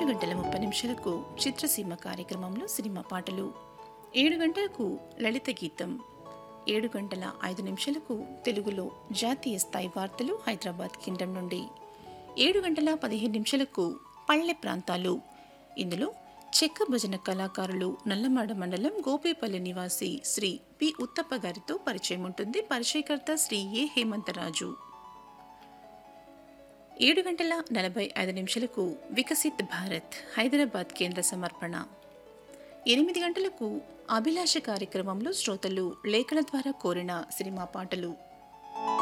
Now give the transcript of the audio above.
ఏడు గంటల ముప్పై నిమిషాలకు చిత్రసీమ కార్యక్రమంలో సినిమా పాటలు ఏడు గంటలకు లలిత గీతం ఏడు గంటల ఐదు నిమిషాలకు తెలుగులో జాతీయ స్థాయి వార్తలు హైదరాబాద్ కింగ్డమ్ నుండి ఏడు గంటల పదిహేను నిమిషాలకు పల్లె ప్రాంతాలు ఇందులో చెక్క భజన కళాకారులు నల్లమాడ మండలం గోపేపల్లి నివాసి శ్రీ పి ఉత్తప్ప గారితో పరిచయం ఉంటుంది పరిచయకర్త శ్రీ ఏ హేమంతరాజు ఏడు గంటల నలభై ఐదు నిమిషాలకు వికసిత్ భారత్ హైదరాబాద్ కేంద్ర సమర్పణ ఎనిమిది గంటలకు అభిలాష కార్యక్రమంలో శ్రోతలు లేఖల ద్వారా కోరిన సినిమా పాటలు